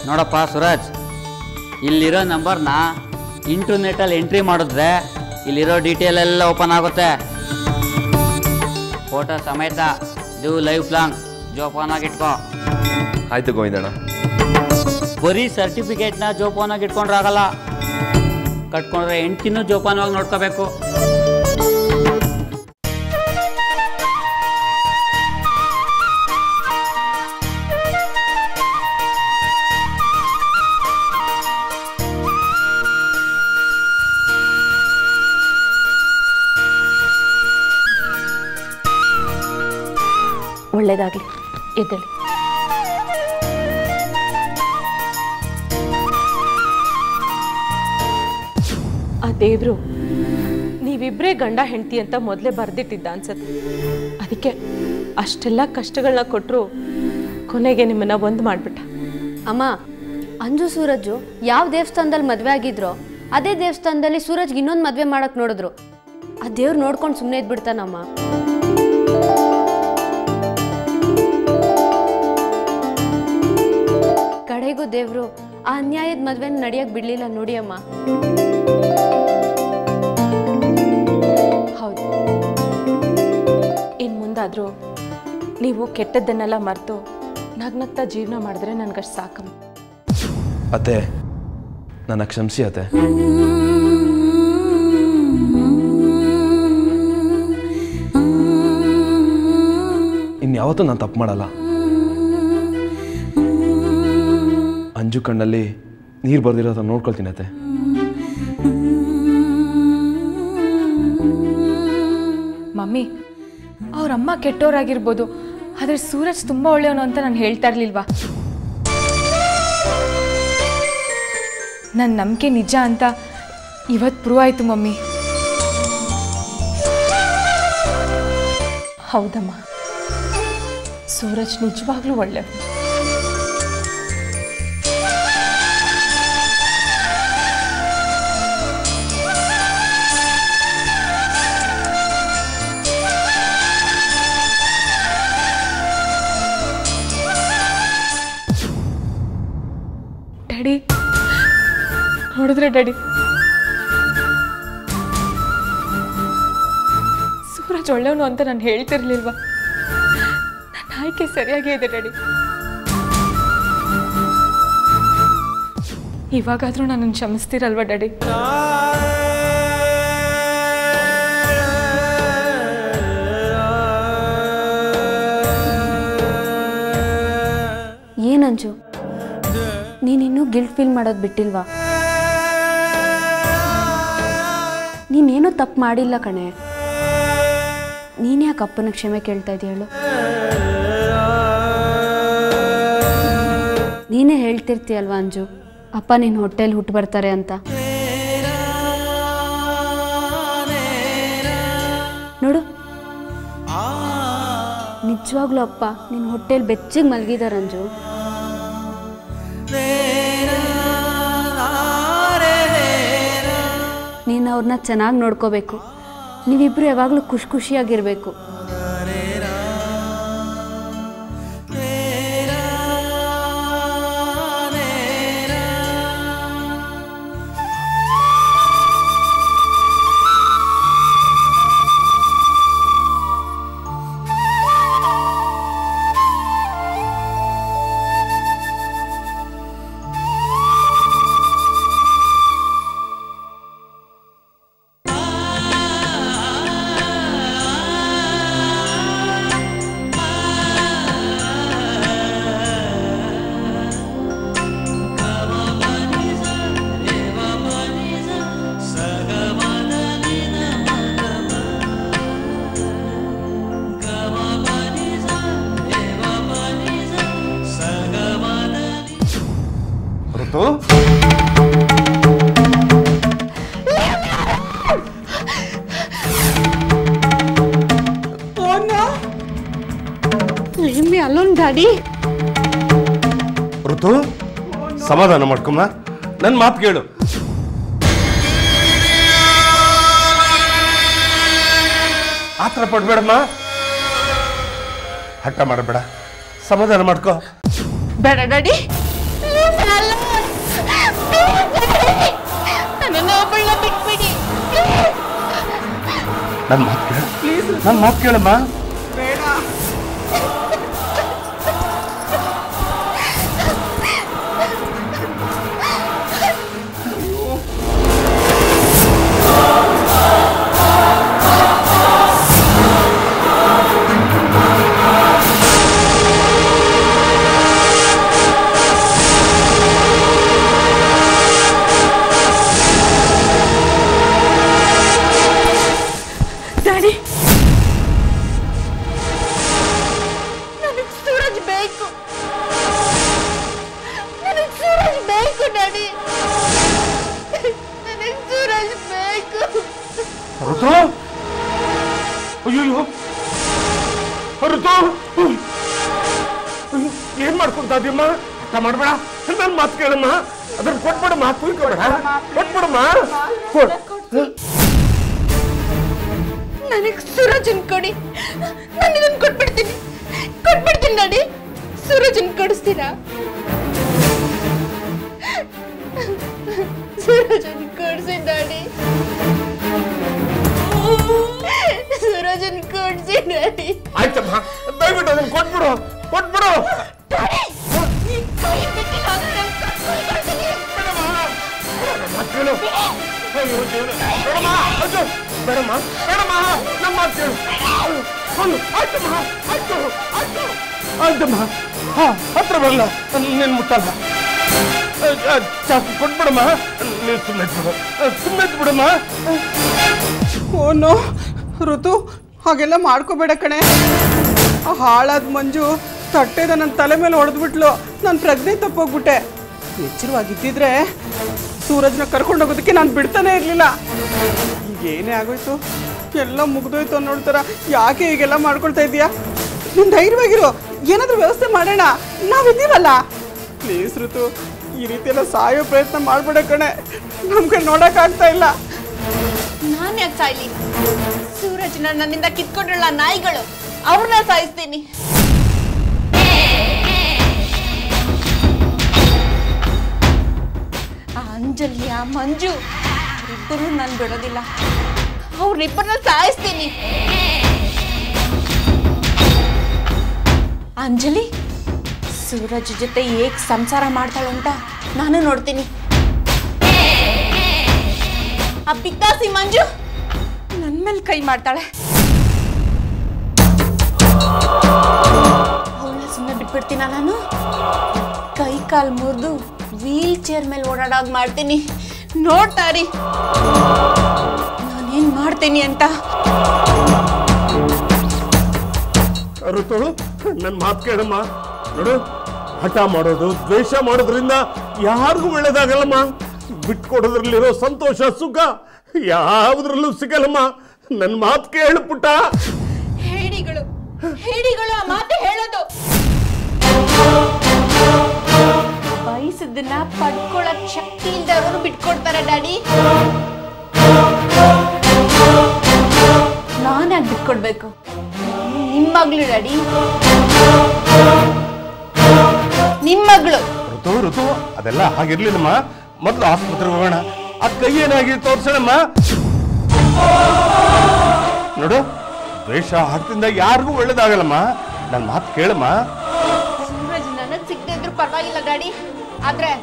ನೋಡಪ್ಪ ಸುರಾಜ್ ಇಲ್ಲಿರೋ ನಂಬರ್ನ ಇಂಟರ್ನೆಟಲ್ಲಿ ಎಂಟ್ರಿ ಮಾಡಿದ್ರೆ ಇಲ್ಲಿರೋ ಡೀಟೇಲ್ ಎಲ್ಲ ಓಪನ್ ಆಗುತ್ತೆ ಫೋಟೋ ಸಮೇತ ಇದು ಲೈಫ್ ಲಾಂಗ್ ಜೋಪಾನಾಗಿ ಇಟ್ಕೋ ಆಯ್ತು ಗೋವಿಂದಣ್ಣ ಬರೀ ಸರ್ಟಿಫಿಕೇಟ್ನ ಜೋಪಾನಾಗಿ ಇಟ್ಕೊಂಡ್ರೆ ಆಗಲ್ಲ ಕಟ್ಕೊಂಡ್ರೆ ಹೆಂಡ್ತಿನೂ ಜೋಪಾನವಾಗಿ ನೋಡ್ಕೋಬೇಕು ಒಳ್ಳೇದಾಗಲಿ ಎದ್ದೇಳಿ ಆ ದೇವ್ರು ನೀವಿಬ್ಬರೇ ಗಂಡ ಹೆಂಡತಿ ಅಂತ ಮೊದಲೇ ಬರೆದಿಟ್ಟಿದ್ದ ಅನ್ಸತ್ತೆ ಅದಕ್ಕೆ ಅಷ್ಟೆಲ್ಲ ಕಷ್ಟಗಳನ್ನ ಕೊಟ್ಟರು ಕೊನೆಗೆ ನಿಮ್ಮನ್ನ ಒಂದು ಮಾಡಿಬಿಟ್ಟ ಅಮ್ಮ ಅಂಜು ಸೂರಜ್ಜು ಯಾವ ದೇವಸ್ಥಾನದಲ್ಲಿ ಮದುವೆ ಆಗಿದ್ರೋ ಅದೇ ದೇವಸ್ಥಾನದಲ್ಲಿ ಸೂರಜ್ಗೆ ಇನ್ನೊಂದು ಮದುವೆ ಮಾಡಕ್ ನೋಡಿದ್ರು ಆ ದೇವ್ರು ನೋಡ್ಕೊಂಡು ಸುಮ್ಮನೆ ಇದ್ಬಿಡ್ತಾನಮ್ಮ ಕಡೆಗೂ ದೇವ್ರು ಆ ಅನ್ಯಾಯದ ಮದ್ವೆನ ನಡಿಯಕ್ ಬಿಡ್ಲಿಲ್ಲ ನೋಡಿ ಅಮ್ಮ ಹೌದು ಇನ್ನು ಮುಂದಾದರೂ ನೀವು ಕೆಟ್ಟದ್ದನ್ನೆಲ್ಲ ಮರೆತು ನಗ್ನಗ್ತಾ ಜೀವನ ಮಾಡಿದ್ರೆ ನನಗಷ್ಟು ಸಾಕಮ್ಮ ಅತ್ತೆ ನನ್ನ ಕ್ಷಮಿಸಿ ಅತ್ತೆ ಇನ್ಯಾವತ್ತೂ ನಾನು ತಪ್ಪು ಮಾಡಲ್ಲ ಅಂಜು ಕಣ್ಣಲ್ಲಿ ನೀರು ಬರ್ದಿರೋದನ್ನ ನೋಡ್ಕೊಳ್ತೀನಿ ಅತ್ತೆ ಮಮ್ಮಿ ಅವ್ರಮ್ಮ ಕೆಟ್ಟೋರಾಗಿರ್ಬೋದು ಆದರೆ ಸೂರಜ್ ತುಂಬ ಒಳ್ಳೆಯವನು ಅಂತ ನಾನು ಹೇಳ್ತಾ ಇರಲಿಲ್ವಾ ನನ್ನ ನಂಬಿಕೆ ನಿಜ ಅಂತ ಇವತ್ತು ಪ್ರೂವ್ ಆಯಿತು ಮಮ್ಮಿ ಹೌದಮ್ಮ ಸೂರಜ್ ನಿಜವಾಗ್ಲೂ ಒಳ್ಳೆ ಡ್ಯಾಡಿ ನೋಡಿದ್ರೆ ಡ್ಯಾಡಿ ಸೂರಜ್ ಒಳ್ಳೆಯವನು ಅಂತ ನಾನು ಹೇಳ್ತಿರ್ಲಿಲ್ವಾ ನನ್ನ ಆಯ್ಕೆ ಸರಿಯಾಗೇ ಇದೆ ಡ್ಯಾಡಿ ಇವಾಗಾದರೂ ನನ್ನನ್ನು ಕ್ಷಮಿಸ್ತೀರಲ್ವಾ ಡ್ಯಾಡಿ ಏನಂಜು ನೀನಿನ್ನೂ ಗಿಲ್ಟ್ ಫೀಲ್ ಮಾಡೋದು ಬಿಟ್ಟಿಲ್ವಾ ನೀನೇನೂ ತಪ್ಪು ಮಾಡಿಲ್ಲ ಕಣೆ ನೀನು ಯಾಕೆ ಅಪ್ಪನ ಕ್ಷಮೆ ಕೇಳ್ತಾ ಇದೀಯ ಹೇಳು ನೀನೇ ಹೇಳ್ತಿರ್ತೀಯಲ್ವಾ ಅಂಜು ಅಪ್ಪ ನಿನ್ನ ಹೊಟ್ಟೆಲಿ ಹುಟ್ಟು ಬರ್ತಾರೆ ಅಂತ ನೋಡು ನಿಜವಾಗ್ಲೂ ಅಪ್ಪ ನಿನ್ನ ಹೊಟ್ಟೆಲಿ ಬೆಚ್ಚಿಗೆ ಮಲಗಿದಾರೆ ಅಂಜು ನೀನು ಅವ್ರನ್ನ ಚೆನ್ನಾಗಿ ನೋಡ್ಕೋಬೇಕು ನೀವಿಬ್ರು ಯಾವಾಗಲೂ ಖುಷಿ ಖುಷಿಯಾಗಿರಬೇಕು ಋತು ಅಲ್ಲೊಂದು ಡ್ಯಾಡಿ ಋತು ಸಮಾಧಾನ ಮಾಡ್ಕೊಮ್ಮ ನನ್ನ ಮಾತು ಕೇಳು ಆತರ ಪಡ್ಬೇಡಮ್ಮ ಹಠ ಮಾಡಬೇಡ ಸಮಾಧಾನ ಮಾಡ್ಕೋ ಬೇಡ ಡ್ಯಾಡಿ ನನ್ನನ್ನು ಒಬ್ಬಳನ್ನ ಬಿಟ್ಬಿಡಿ ನನ್ನ ಮಾತು ಕೇಳ ನನ್ನ ಮಾತು ಕೇಳಮ್ಮ ಡ್ಯಾಡಿ ನನಗೆ ಸೂರಜ್ ಬೇಕು ನನಗೆ ಸೂರಜ್ ಬೇಕು ಡ್ಯಾಡಿ ನನಗೆ ಸೂರಜ್ ಬೇಕು ಋತು ಅಯ್ಯೋ ಋತು ಅಯ್ಯೋ, ಏನ್ ಮಾಡ್ಕೊಂತ ಇದೀಯಮ್ಮ ಅರ್ಥ ಮಾಡ್ಬೇಡ ನನ್ನ ಮಾತು ಕೇಳಮ್ಮ ಅದನ್ನ ಕೊಟ್ಬಿಡಮ್ಮ ಕುಯ್ಕೊಬೇಡ ಕೊಟ್ಬಿಡಮ್ಮ ಕೊಡ್ ನನಗೆ ಸೂರಜನ್ ಕೊಡಿ ನಾನು ಇದನ್ನು ಕೊಟ್ಬಿಡ್ತೀನಿ ಕೊಟ್ಬಿಡ್ತೀನಿ ಡ್ಯಾಡಿ ಸೂರಜನ್ ಕೊಡಿಸ್ತೀರಾ ಸೂರಜನ್ ಕೊಡಿಸಿ ಡ್ಯಾಡಿ ಸೂರಜನ್ ಕೊಡಿಸಿ ಡ್ಯಾಡಿ ಆಯ್ತಮ್ಮ ದಯವಿಟ್ಟು ಅದನ್ನ ಕೊಟ್ಬಿಡು ಕೊಟ್ಬಿಡು ಮಾತ್ ಕೇಳು ಅಯ್ಯೋ ದೇವ್ರೆ. ಬೇಡಮ್ಮ ಅಯ್ಯೋ, ಬೇಡಮ್ಮ ಬೇಡಮ್ಮ ನಮ್ಮ ಮಾತು ಕೇಳು ಹೌದು ಆಯ್ತಮ್ಮ ಆಯ್ತು ಆಯ್ತು ಆಯ್ತಮ್ಮ ಹಾ ಹತ್ರ ಬರಲ್ಲ ನೀನು ಮುಟ್ಟಲ್ಲ ಅಹ್, ಅಹ್, ಚಾಕು ಕೊಟ್ಬಿಡಮ್ಮ ನೀನು ಸುಮ್ಮನೆ ಬಿಡು ಸುಮ್ಮನೆ ಬಿಡಮ್ಮ ಓನೋ ಋತು ಹಾಗೆಲ್ಲ ಮಾಡ್ಕೋಬೇಡ ಕಣೆ ಆ ಹಾಳಾದ ಮಂಜು ತಟ್ಟೆದ ನನ್ನ ತಲೆ ಮೇಲೆ ಹೊಡೆದ್ಬಿಟ್ಲು ನಾನು ಪ್ರಜ್ಞೆ ತಪ್ಪೋಗ್ಬಿಟ್ಟೆ ಎಚ್ಚರವಾಗಿದ್ದಿದ್ರೆ ಸೂರಜ್ನ ಕರ್ಕೊಂಡು ಹೋಗೋದಕ್ಕೆ ನಾನು ಬಿಡ್ತಾನೆ ಇರಲಿಲ್ಲ ಈಗ ಏನೇ ಆಗೋಯ್ತು ಎಲ್ಲ ಮುಗ್ದೋಯ್ತು ಅನ್ನೋಡ್ತಾರ ಯಾಕೆ ಹೀಗೆಲ್ಲ ಮಾಡ್ಕೊಳ್ತಾ ಇದೀಯಾ ನೀನು ಧೈರ್ಯವಾಗಿರು ಏನಾದರೂ ವ್ಯವಸ್ಥೆ ಮಾಡೋಣ ನಾವಿದ್ದೀವಲ್ಲ ಪ್ಲೀಸ್ ಋತು ಈ ರೀತಿ ಎಲ್ಲ ಸಾಯೋ ಪ್ರಯತ್ನ ಮಾಡಬೇಡ ಕಣೆ ನಮ್ಗೆ ನೋಡೋಕ್ಕಾಗ್ತಾ ಇಲ್ಲ ನಾನು ಯಾಕೆ ಸಾಯ್ಲಿ ಸೂರಜ್ನ ನನ್ನಿಂದ ಕಿತ್ಕೊಂಡ್ರಲ್ಲ ನಾಯಿಗಳು ಅವ್ರನ್ನ ಸಾಯಿಸ್ತೀನಿ ಆ ಅಂಜಲಿ ಆ ಮಂಜು ಅವರಿಬ್ಬರು ನಾನು ಬಿಡೋದಿಲ್ಲ ಅವ್ರಿಬ್ಬರನ್ನ ಸಾಯಿಸ್ತೀನಿ ಅಂಜಲಿ ಸೂರಜ್ ಜೊತೆ ಹೇಗ್ ಸಂಸಾರ ಮಾಡ್ತಾಳೆ ಅಂತ ನಾನು ನೋಡ್ತೀನಿ ಆ ಪಿಕ್ಕಾಸಿ ಮಂಜು ನನ್ನ ಮೇಲೆ ಕೈ ಮಾಡ್ತಾಳೆ ಅವಳ ಸುಮ್ಮನೆ ಬಿಟ್ಬಿಡ್ತೀನ ನಾನು ಕೈ ಕಾಲು ಮುರಿದು ವೀಲ್ ಚೇರ್ ಮೇಲೆ ಓಡಾಡೋದು ಮಾಡ್ತೀನಿ ನೋಡ್ತಾರಿ ನಾನೇನ್ ಮಾಡ್ತೀನಿ ಅಂತ ಋತು ನನ್ನ ಮಾತು ಕೇಳಮ್ಮ ನೋಡು ಹಠ ಮಾಡೋದು ದ್ವೇಷ ಮಾಡೋದ್ರಿಂದ ಯಾರಿಗೂ ಒಳ್ಳೇದಾಗಲ್ಲಮ್ಮ ಬಿಟ್ಕೊಡೋದ್ರಲ್ಲಿರೋ ಸಂತೋಷ ಸುಖ ಯಾವುದ್ರಲ್ಲೂ ಸಿಗಲ್ಲಮ್ಮ ನನ್ನ ಮಾತು ಕೇಳು ಪುಟ್ಟ ಹೇಡಿಗಳು ಹೇಡಿಗಳು ಆ ಮಾತು ಹೇಳೋದು ಬಯಸಿದ್ದನ್ನ ಪಡ್ಕೊಳಕ್ ಶಕ್ತಿ ಇಲ್ದವರು ಬಿಟ್ಕೊಡ್ತಾರೆ ಡ್ಯಾಡಿ ನಾನ್ಯಾಕೆ ಬಿಟ್ಕೊಡ್ಬೇಕು ನಿಮ್ಮ ಮಗಳು ಡ್ಯಾಡಿ ನಿಮ್ಮ ಮಗಳು ಋತು ಋತು ಅದೆಲ್ಲ ಹಾಗಿರ್ಲಿಲ್ಲಮ್ಮ ಮೊದಲು ಆಸ್ಪತ್ರೆಗೆ ಹೋಗೋಣ ಆ ಕೈ ಏನಾಗಿ ತೋರ್ಸೋಣಮ್ಮ ನೋಡು ದ್ವೇಷ ಹಠದಿಂದ ಯಾರಿಗೂ ಒಳ್ಳೇದಾಗಲ್ಲಮ್ಮ ನನ್ನ ಮಾತು ಕೇಳಮ್ಮ ಸೂರಜ್ ನನಗ್ ಸಿಗದೆ ಇದ್ರು ಪರವಾಗಿಲ್ಲ ಡ್ಯಾಡಿ ಆದ್ರೆ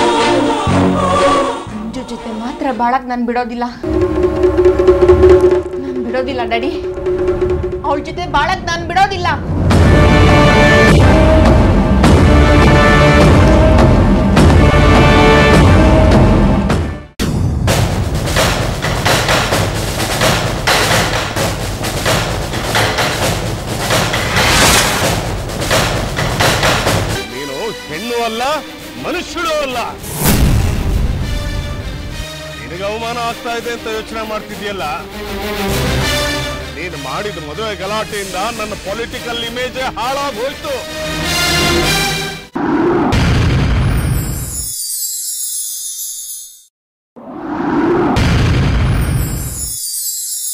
ಮಂಜು ಜೊತೆ ಮಾತ್ರ ಬಾಳಕ್ ನಾನು ಬಿಡೋದಿಲ್ಲ ನಾನು ಬಿಡೋದಿಲ್ಲ ಡ್ಯಾಡಿ ಅವಳ ಜೊತೆ ಬಾಳಕ್ ನಾನು ಬಿಡೋದಿಲ್ಲ ನೀನು ಹೆಣ್ಣು ಅಲ್ಲ ಮನುಷ್ಯಳು ಅಲ್ಲ ನಿನಗೆ ಅವಮಾನ ಆಗ್ತಾ ಇದೆ ಅಂತ ಯೋಚನೆ ಮಾಡ್ತಿದ್ಯಲ್ಲ ನೀನು ಮಾಡಿದ ಮದುವೆ ಗಲಾಟೆಯಿಂದ ನನ್ನ ಪೊಲಿಟಿಕಲ್ ಇಮೇಜ್ ಹಾಳಾಗೋಯ್ತು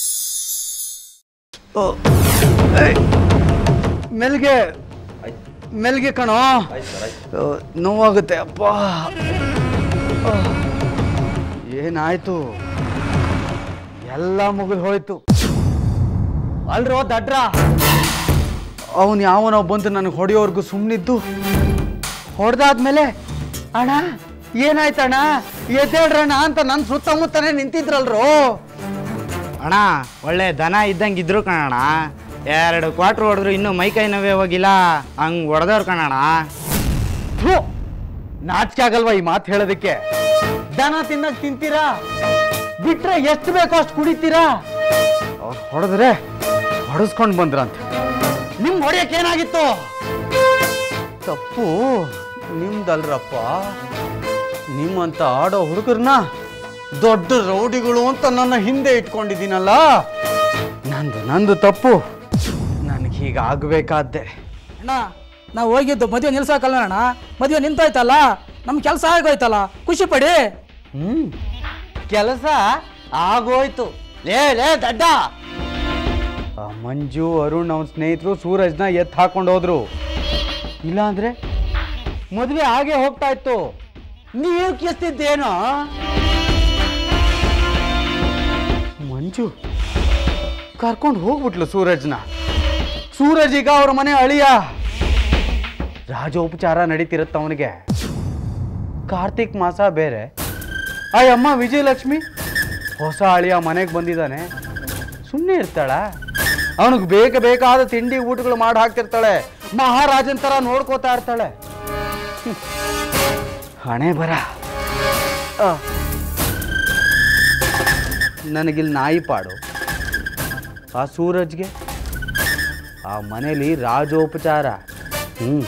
ಮೆಲ್ಗೆ ಮೆಲ್ಗೆ ಕಣೋ ಆ, ನೋವಾಗುತ್ತೆ ಅಪ್ಪ ಆ, ಏನಾಯ್ತು ಎಲ್ಲ ಮುಗಿದು ಹೋಯ್ತು ಅಲ್ರೋ ದಡ್ರ ಅವನು ಯಾವನೋ ಬಂದು ನನಗೆ ಹೊಡೆಯೋವರೆಗೂ ಸುಮ್ಮನಿದ್ದು ಹೊಡೆದಾದ್ಮೇಲೆ ಅಣ್ಣ ಏನಾಯ್ತಣ್ಣ ಎದ್ದೇಳ್ರಣ್ಣ ಅಂತ ನನ್ನ ಸುತ್ತಮುತ್ತನೇ ನಿಂತಿದ್ರಲ್ರೋ ಅಣ್ಣ ಒಳ್ಳೆ ದನ ಇದ್ದಂಗೆ ಇದ್ರು ಕಣಣ್ಣ ಎರಡು ಕ್ವಾಟ್ರ್ ಹೊಡೆದ್ರು ಇನ್ನೂ ಮೈ ಕೈ ನೋವೇ ಹೋಗಿಲ್ಲ ಹಂಗೆ ಹೊಡೆದವ್ರು ಕಣಣ್ಣ ಥು, ನಾಚಿಕೆ ಆಗಲ್ವಾ ಈ ಮಾತು ಹೇಳೋದಕ್ಕೆ ದನ ತಿನ್ನಕ್ ತಿಂತೀರಾ ಬಿಟ್ರೆ ಎಷ್ಟು ಬೇಕೋ ಅಷ್ಟು ಕುಡಿತೀರಾ ಅವ್ರು ಹೊಡೆದ್ರೆ ಹೊಡೆಸ್ಕೊಂಡು ಬಂದ್ರಂತ ನಿಮ್ಗೆ ಹೊಡೆಯಕ್ಕೆ ಏನಾಗಿತ್ತು ತಪ್ಪು ನಿಮ್ದಲ್ರಪ್ಪ ನಿಮ್ಮಂತ ಆಡೋ ಹುಡುಗರನ್ನ ದೊಡ್ಡ ರೌಡಿಗಳು ಅಂತ ನನ್ನ ಹಿಂದೆ ಇಟ್ಕೊಂಡಿದ್ದೀನಲ್ಲ ನಂದು ನಂದು ತಪ್ಪು ನನಗೆ ಹೀಗಾಗಬೇಕಾದ್ದೆ ಅಣ್ಣ ನಾವು ಹೋಗಿದ್ದು ಮದುವೆ ನಿಲ್ಸಕ್ಕಲ್ಲ ಅಣ್ಣ ಮದುವೆ ನಿಂತೋಯ್ತಲ್ಲ ನಮ್ಮ ಕೆಲಸ ಆಗೋಯ್ತಲ್ಲ ಖುಷಿ ಪಡಿ ಹ್ಮ್ ಕೆಲಸ ಆಗೋಯ್ತು ಲೇ ಲೇ ದಡ್ಡ ಆ ಮಂಜು ಅರುಣ್ ಅವನ ಸ್ನೇಹಿತರು ಸೂರಜ್ನ ಎತ್ತು ಹಾಕೊಂಡು ಹೋದ್ರು ಇಲ್ಲಾಂದ್ರೆ ಮದುವೆ ಹಾಗೆ ಹೋಗ್ತಾ ಇತ್ತು ನೀವು ಕಿಸ್ತಿದ್ದೇನೋ ಮಂಜು ಕರ್ಕೊಂಡು ಹೋಗ್ಬಿಟ್ಲು ಸೂರಜ್ನ ಸೂರಜ್ ಈಗ ಅವ್ರ ಮನೆ ಅಳಿಯ ರಾಜೋಪಚಾರ ನಡೀತಿರತ್ತ ಅವನಿಗೆ ಕಾರ್ತಿಕ್ ಮಾಸ ಬೇರೆ ಆ ಅಮ್ಮ ವಿಜಯಲಕ್ಷ್ಮಿ ಹೊಸ ಅಳಿಯ ಮನೆಗೆ ಬಂದಿದ್ದಾನೆ ಸುಮ್ಮನೆ ಇರ್ತಾಳ ಅವನಿಗೆ ಬೇಕ ಬೇಕಾದ ತಿಂಡಿ ಊಟಗಳು ಮಾಡಿ ಹಾಕ್ತಿರ್ತಾಳೆ ಮಹಾರಾಜನ್ ಥರ ನೋಡ್ಕೋತಾ ಇರ್ತಾಳೆ ಹ್ಮ್. ಹಣೆ ಬರ ಆ. ನನಗಿಲ್ಲಿ ನಾಯಿ ಪಾಡು ಆ ಸೂರಜ್ಗೆ ಆ ಮನೇಲಿ ರಾಜೋಪಚಾರ ಹ್ಞೂ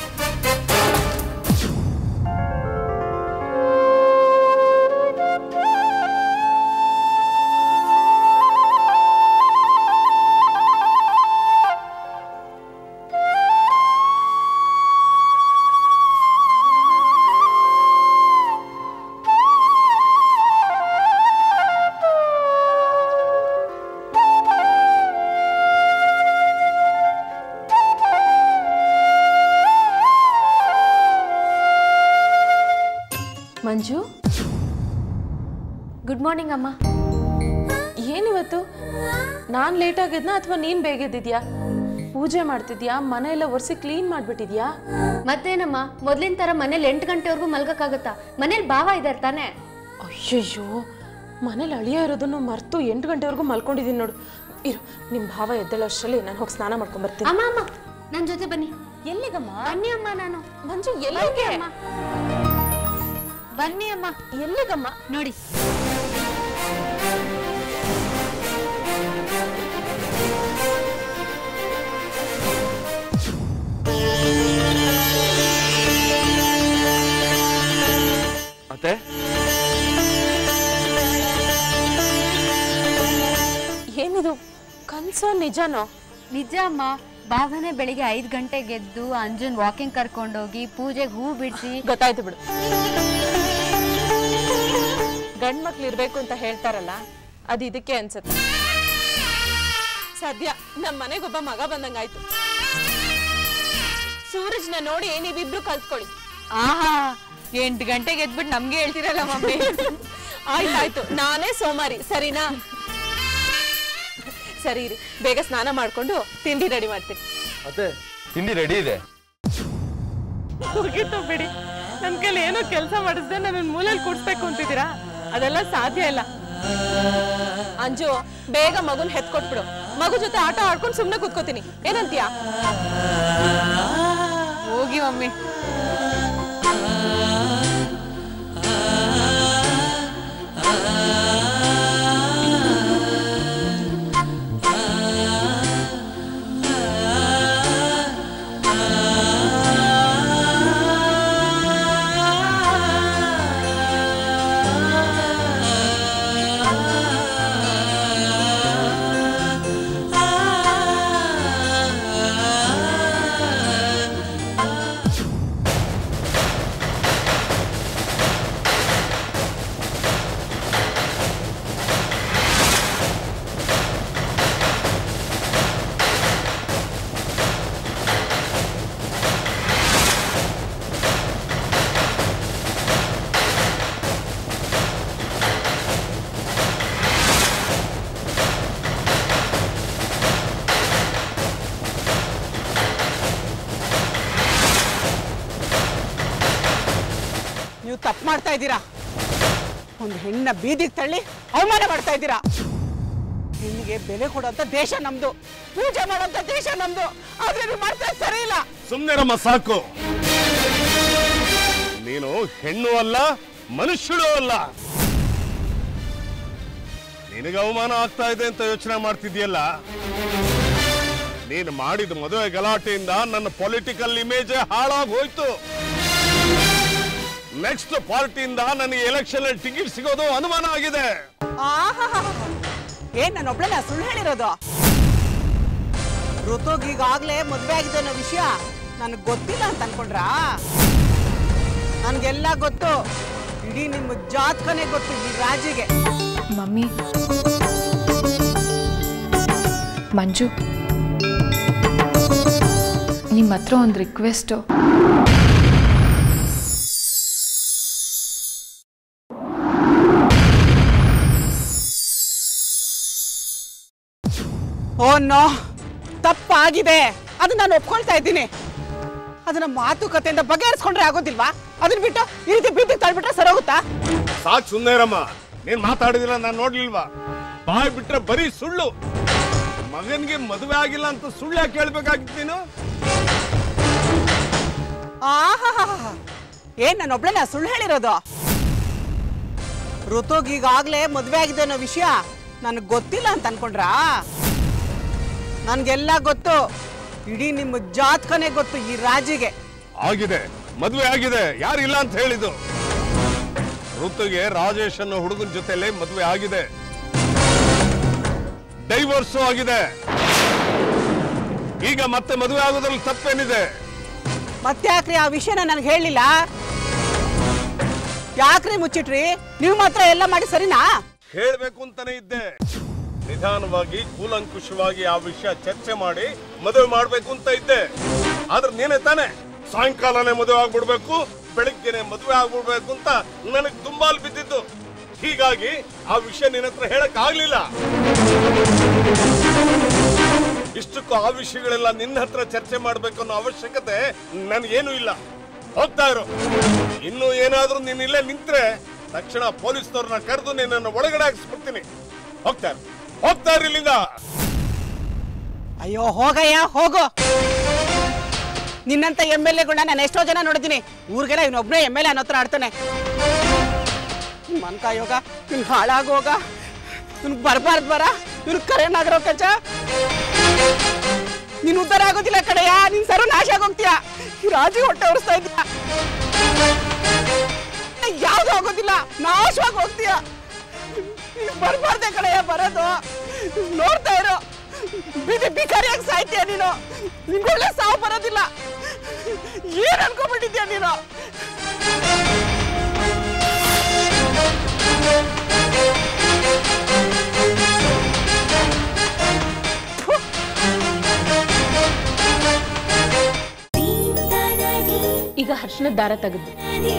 ಮಂಜು ಗುಡ್ ಮಾರ್ನಿಂಗ್ ಅಮ್ಮ ಏನಿವತ್ತು ನಾನು ಲೇಟ್ ಆಗಿದ್ನಾ ಅಥವಾ ನೀನು ಬೇಗ ಎದ್ದಿದ್ಯಾ ಪೂಜೆ ಮಾಡ್ತಿದ್ಯಾ ಮನೆ ಎಲ್ಲ ಒರೆಸಿ ಕ್ಲೀನ್ ಮಾಡಿಬಿಟ್ಟಿದ್ಯಾ ಮತ್ತೇನಮ್ಮ ಮೊದ್ಲಿನ ಥರ ಮನೇಲಿ ಎಂಟು ಗಂಟೆವರೆಗೂ ಮಲ್ಗಕ್ಕಾಗತ್ತಾ ಮನೇಲಿ ಭಾವ ಇದ್ದಾರೆ ತಾನೇ ಅಯ್ಯಯ್ಯೋ ಮನೇಲಿ ಅಳಿಯ ಇರೋದನ್ನು ಮರ್ತು ಎಂಟು ಗಂಟೆವರೆಗೂ ಮಲ್ಕೊಂಡಿದ್ದೀನಿ ನೋಡು ಇರು ನಿಮ್ಮ ಭಾವ ಎದ್ದೇಳೋಷ್ಟರಲ್ಲಿ ನಾನು ಹೋಗಿ ಸ್ನಾನ ಮಾಡ್ಕೊಂಬರ್ತೀನಿ ಅಮ್ಮ ಅಮ್ಮ ನನ್ನ ಜೊತೆ ಬನ್ನಿ ಎಲ್ಲಿಗಮ್ಮ ಬನ್ನಿ ಅಮ್ಮ ನಾನು ಮಂಜು ಎಲ್ಲಿಗೆ ಅಮ್ಮ ಬನ್ನಿ ಅಮ್ಮ ಎಲ್ಲಿಗಮ್ಮ ನೋಡಿ ಅತ್ತೆ ಏನಿದು ಕನ್ಸೋ ನಿಜನೋ ನಿಜ ಅಮ್ಮ ಭಾವನೆ ಬೆಳಿಗ್ಗೆ ಐದು ಗಂಟೆಗೆ ಎದ್ದು ಅಂಜನ್ ವಾಕಿಂಗ್ ಕರ್ಕೊಂಡೋಗಿ ಪೂಜೆಗೆ ಹೂ ಬಿಡಿಸಿ ಗೊತ್ತಾಯ್ತು ಬಿಡು ಗಂಡ್ ಮಕ್ಳು ಇರ್ಬೇಕು ಅಂತ ಹೇಳ್ತಾರಲ್ಲ ಅದು ಇದಕ್ಕೆ ಅನ್ಸುತ್ತೆ ಸದ್ಯ ನಮ್ಮ ಮನೆಗೊಬ್ಬ ಮಗ ಬಂದಂಗಾಯ್ತು ಸೂರಜ್ನ ನೋಡಿ ನೀವಿಬ್ರು ಕಲ್ತ್ಕೊಳ್ಳಿ ಆಹಾ ಎಂಟು ಗಂಟೆಗೆ ಎದ್ಬಿಟ್ಟು ನಮ್ಗೆ ಹೇಳ್ತಿರಲ್ಲ ಮಮ್ಮಿ ಆಯ್ತಾಯ್ತು ನಾನೇ ಸೋಮಾರಿ ಸರಿನಾ ಸರಿ ಇರಿ ಬೇಗ ಸ್ನಾನ ಮಾಡ್ಕೊಂಡು ತಿಂಡಿ ರೆಡಿ ಮಾಡ್ತೀನಿ ಅತ್ತೆ ತಿಂಡಿ ರೆಡಿ ಇದೆ ಮುಗೀತು ಬಿಡಿ ನನ್ನ ಕೈಲಿ ಏನೋ ಕೆಲಸ ಮಾಡಿಸ್ದೆ ನನ್ನ ಮೂಲೆಯಲ್ಲಿ ಕೂಡ್ಸ್ಬೇಕು ಅಂತಿದ್ದೀರಾ ಅದೆಲ್ಲ ಸಾಧ್ಯ ಇಲ್ಲ ಅಂಜು ಬೇಗ ಮಗುನ್ ಹೆತ್ಕೊಟ್ಬಿಡು ಮಗು ಜೊತೆ ಆಟ ಆಡ್ಕೊಂಡು ಸುಮ್ಮನೆ ಕೂತ್ಕೋತೀನಿ ಏನಂತೀಯಾ ಹೋಗಿ ಮಮ್ಮಿ ನೀವು ತಪ್ಪು ಮಾಡ್ತಾ ಇದ್ದೀರಾ ಒಂದು ಹೆಣ್ಣ ಬೀದಿಗೆ ತಳ್ಳಿ ಅವಮಾನ ಮಾಡ್ತಾ ಇದ್ದೀರಾ ಹೆಣ್ಣಿಗೆ ಬೆಲೆ ಕೊಡೋಂಥ ದೇಶ ನಮ್ದು ಪೂಜೆ ಮಾಡೋಂಥ ದೇಶ ನಮ್ದು ಆದ್ರೆ ನೀವು ಮಾಡ್ತಾ ಇರೋದು ಸರಿ ಇಲ್ಲ ಸುಮ್ಮನೆರಮ್ಮ ಸಾಕು ನೀನು ಹೆಣ್ಣು ಅಲ್ಲ ಮನುಷ್ಯಳು ಅಲ್ಲ ನಿನಗೆ ಅವಮಾನ ಆಗ್ತಾ ಇದೆ ಅಂತ ಯೋಚನೆ ಮಾಡ್ತಿದ್ಯಲ್ಲ ನೀನು ಮಾಡಿದ ಮದುವೆ ಗಲಾಟೆಯಿಂದ ನನ್ನ ಪೊಲಿಟಿಕಲ್ ಇಮೇಜ್ ಹಾಳಾಗಿ ಹೋಯ್ತು ನೆಕ್ಸ್ಟ್ ಪಾರ್ಟಿಯಿಂದ ನನಗೆ ಎಲೆಕ್ಷನ್ ಅಲ್ಲಿ ಟಿಕೆಟ್ ಸಿಗೋದು ಅನುಮಾನ ಆಗಿದೆ ಆಹಾಹಾಹಾ. ಏನ್ ನಾನು ಒಬ್ಳೆ ಸುಳ್ಳು ಹೇಳಿರೋದು ಋತುಗ್ ಈಗಾಗ್ಲೇ ಮದ್ವೆ ಆಗಿದೆ ಅನ್ನೋ ವಿಷಯ ನನಗೆ ಗೊತ್ತಿಲ್ಲ ಅಂತ ಅನ್ಕೊಂಡ್ರಾ ನನ್ಗೆಲ್ಲ ಗೊತ್ತು ಇಡೀ ನಿಮ್ಮ ಜಾತಕನೇ ಗೊತ್ತು ಈ ರಾಜಿಗೆ ಮಮ್ಮಿ ಮಂಜು ನಿಮ್ಮ ಹತ್ರ ಒಂದು ರಿಕ್ವೆಸ್ಟು ಓ ನೋ ತಪ್ಪಾಗಿದೆ ಅದು ನಾನು ಒಪ್ಕೊಳ್ತಾ ಇದ್ದೀನಿ ಅದನ್ನ ಮಾತುಕತೆಯಿಂದ ಬಗೆಹರಿಸ್ಕೊಂಡ್ರೆ ಆಗೋದಿಲ್ವಾ ಅದನ್ನ ಬಿಟ್ಟು ಈ ರೀತಿ ಬೀದಿ ತಳ್ಬಿಟ್ರೆ ಸರೋಗುತ್ತಾ ಸಾಕ್ ಸುಂದರಮ್ಮ ನೀನ್ ಮಾತಾಡಿದಿಲ್ಲ ನಾನು ನೋಡ್ಲಿಲ್ವಾ ಬಾಯ್ ಬಿಟ್ರೆ ಬರೀ ಸುಳ್ಳು ಮಗನ್ಗೆ ಮದುವೆ ಆಗಿಲ್ಲ ಅಂತ ಸುಳ್ಳು ಯಾಕೆ ಹೇಳ್ಬೇಕಾಗಿತ್ತು ನೀನು ಆಹಾಹಾಹಾ. ಏನ್ ನಾನು ಒಬ್ಳೆ ಸುಳ್ಳು ಹೇಳಿರೋದು ಋತುಗ್ ಈಗಾಗ್ಲೇ ಮದ್ವೆ ಆಗಿದೆ ಅನ್ನೋ ವಿಷಯ ನನಗೆ ಗೊತ್ತಿಲ್ಲ ಅಂತ ಅನ್ಕೊಂಡ್ರಾ ನನ್ಗೆಲ್ಲ ಗೊತ್ತು ಇಡೀ ನಿಮ್ಮ ಜಾತಕನೇ ಗೊತ್ತು ಈ ರಾಜಿಗೆ ಆಗಿದೆ ಮದುವೆ ಆಗಿದೆ ಯಾರಿಲ್ಲ ಅಂತ ಹೇಳಿದ್ದು ಋತುಗೆ ರಾಜೇಶ್ ಅನ್ನೋ ಹುಡುಗನ ಜೊತೆಲೆ ಮದುವೆ ಆಗಿದೆ ಡೈವರ್ಸು ಆಗಿದೆ ಈಗ ಮತ್ತೆ ಮದುವೆ ಆಗೋದ್ರಲ್ಲಿ ತಪ್ಪೇನಿದೆ ಮತ್ತೆ ಯಾಕ್ರಿ ಆ ವಿಷಯನ ನನಗೆ ಹೇಳಿಲ್ಲ ಯಾಕ್ರಿ ಮುಚ್ಚಿಟ್ರಿ ನೀವು ಮಾತ್ರ ಎಲ್ಲ ಮಾಡಿ ಸರಿನಾ ಹೇಳ್ಬೇಕು ಅಂತಾನೆ ಇದ್ದೆ ನಿಧಾನವಾಗಿ ಕೂಲಂಕುಷವಾಗಿ ಆ ವಿಷಯ ಚರ್ಚೆ ಮಾಡಿ ಮದುವೆ ಮಾಡ್ಬೇಕು ಅಂತ ಇದ್ದೆ ಆದ್ರೆ ನೀನೇ ತಾನೆ ಸಾಯಂಕಾಲನೇ ಮದುವೆ ಆಗ್ಬಿಡ್ಬೇಕು ಬೆಳಿಗ್ಗೆನೆ ಮದುವೆ ಆಗ್ಬಿಡ್ಬೇಕು ಅಂತ ನನಗೆ ತುಂಬಾಲ್ ಬಿದ್ದಿದ್ದು ಹೀಗಾಗಿ ಆ ವಿಷಯ ನಿನ್ನ ಹತ್ರ ಹೇಳಕ್ ಆಗ್ಲಿಲ್ಲ ಇಷ್ಟಕ್ಕೂ ಆ ವಿಷಯಗಳೆಲ್ಲ ನಿನ್ನ ಹತ್ರ ಚರ್ಚೆ ಮಾಡ್ಬೇಕು ಅನ್ನೋ ಅವಶ್ಯಕತೆ ನನ್ಗೇನು ಇಲ್ಲ ಹೋಗ್ತಾ ಇರು ಇನ್ನು ಏನಾದ್ರೂ ನೀನ್ ಇಲ್ಲೇ ನಿಂತ್ರೆ ತಕ್ಷಣ ಪೊಲೀಸ್ನವ್ರನ್ನ ಕರೆದು ನಿನ್ನನ್ನು ಒಳಗಡೆ ಹಾಕಿಸ್ಬಿಡ್ತೀನಿ ಹೋಗ್ತಾ ಇರು ಹೋಗ್ತಾ ಇರು ಇಲ್ಲಿಂದ ಅಯ್ಯೋ ಹೋಗಯ್ಯ ಹೋಗು ನಿನ್ನಂತ ಎಮ್ ಎಲ್ ಎಗಳನ್ನ ನಾನು ಎಷ್ಟೋ ಜನ ನೋಡಿದ್ದೀನಿ ಊರಿಗೆಲ್ಲ ಇವನೊಬ್ಬನೇ ಎಮ್ ಎಲ್ ಎ ಅನ್ನೋ ಹತ್ರ ಆಡ್ತಾನೆ ಮನ್ಕ ಯೋಗ ಇವ್ನು ಹಾಳಾಗೋಗ ಇವ್ನು ಬರಬಾರ್ದು ಬರ ಇವ್ನು ಕರೆನಾಗಿರೋ ಕಚ ನೀನು ಉದ್ಧಾರ ಆಗೋದಿಲ್ಲ ಕಡೆಯ ನೀನ್ ಸರ್ವ ನಾಶ ಆಗೋಗ್ತೀಯ ಈ ರಾಜಿ ಹೊಟ್ಟೆ ಹೊರಿಸ್ತಾ ಇದೀಯ ಯಾವ್ದು ಆಗೋದಿಲ್ಲ ನಾಶವಾಗಿ ಹೋಗ್ತೀಯ ಬರಬಾರ್ದೆ ಕಡೆಯ ಬರೋದು ನೋಡ್ತಾ ಇರೋ ಬೀದಿ ಬಿಕಾರಿಯಾಗಿ ಸಾಯ್ತೀಯ ನೀನು ನಿಂಗೊಳ್ಳೆ ಸಾವು ಬರೋದಿಲ್ಲ ಏನ್ ಅನ್ಕೊಂಡ್ಬಿಟ್ಟಿದ್ಯಾ ನೀನು ಈಗ ಹರ್ಷಣದ ದಾರ ತೆಗೆದು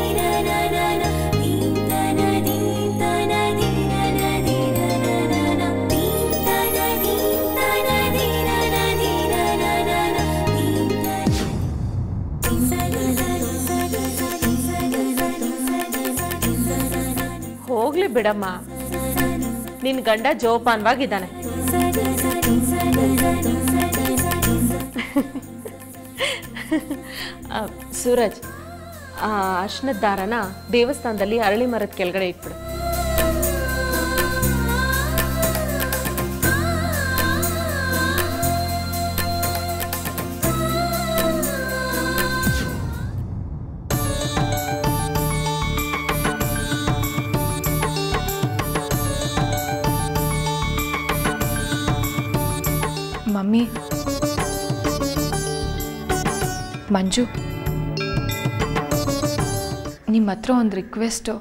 ಹೋಗ್ಲಿ ಬಿಡಮ್ಮ ನಿನ್ ಗಂಡ ಜೋಪಾನವಾಗಿದ್ದಾನೆ ಆ, ಸೂರಜ್ ಆ ಅರ್ಶನದ ದಾರನ ದೇವಸ್ಥಾನದಲ್ಲಿ ಅರಳಿ ಮರದ ಕೆಳಗಡೆ ಇಟ್ಬಿಡು ಮಮ್ಮಿ ಮಂಜು ನಿಮ್ಮ ಹತ್ರ ಒಂದು ರಿಕ್ವೆಸ್ಟು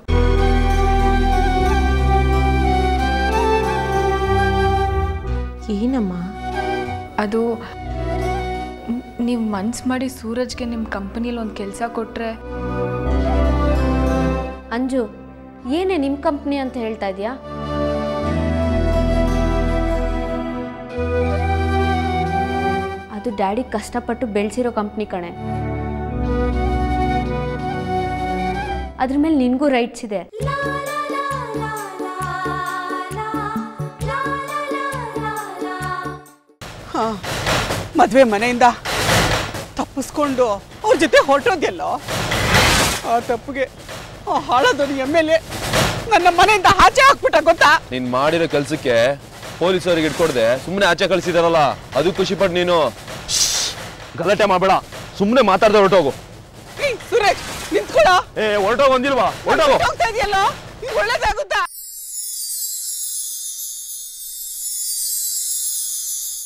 ಏನಮ್ಮ ಅದು ನೀವು ಮನ್ಸು ಮಾಡಿ ಸೂರಜ್ಗೆ ನಿಮ್ಮ ಕಂಪನಿಲಿ ಒಂದು ಕೆಲಸ ಕೊಟ್ಟರೆ ಅಂಜು ಏನೇ ನಿಮ್ಮ ಕಂಪ್ನಿ ಅಂತ ಹೇಳ್ತಾ ಇದೆಯಾ ಅದು ಡ್ಯಾಡಿ ಕಷ್ಟಪಟ್ಟು ಬೆಳೆಸಿರೋ ಕಂಪ್ನಿ ಕಣೆ ಅದ್ರ ಮೇಲೆ ನಿನಗೂ ರೈಟ್ಸ್ ಇದೆ ಹಾ ಮದುವೆ ಮನೆಯಿಂದ ತಪ್ಪಿಸ್ಕೊಂಡು ಅವ್ರ ಜೊತೆ ಹೊರಟೋದ್ಯಲ್ಲೋ ಆ ತಪ್ಪಿಗೆ ಆ ಹಾಳಾದವನು ಎಮ್ ಎಲ್ ಎ ನನ್ನ ಮನೆಯಿಂದ ಆಚೆ ಹಾಕ್ಬಿಟ್ಟ ಗೊತ್ತಾ ನೀನ್ ಮಾಡಿರೋ ಕೆಲ್ಸಕ್ಕೆ ಪೊಲೀಸರಿಗೆ ಇಟ್ಕೊಡ್ದೆ ಸುಮ್ಮನೆ ಆಚೆ ಕಳ್ಸಿದಾರಲ್ಲ ಅದು ಖುಷಿ ಪಟ್ಟು ನೀನು ಶ್ಶ್, ಗಲಾಟೆ ಮಾಡಬೇಡ ಸುಮ್ಮನೆ ಮಾತಾಡ್ದೆ ಹೊರಟೋಗು ಏಯ್, ಸುರೇಶ್ ನಿಂತ್ಕೊಳ್ಳೋ ಏ ಹೊರಟೋಗು ಅಂದಿಲ್ವಾ ಹೊರಟೋಗು ಹೋಗ್ತಾ ಇದೆಯಲ್ಲೋ ಒಳ್ಳೇದಾಗ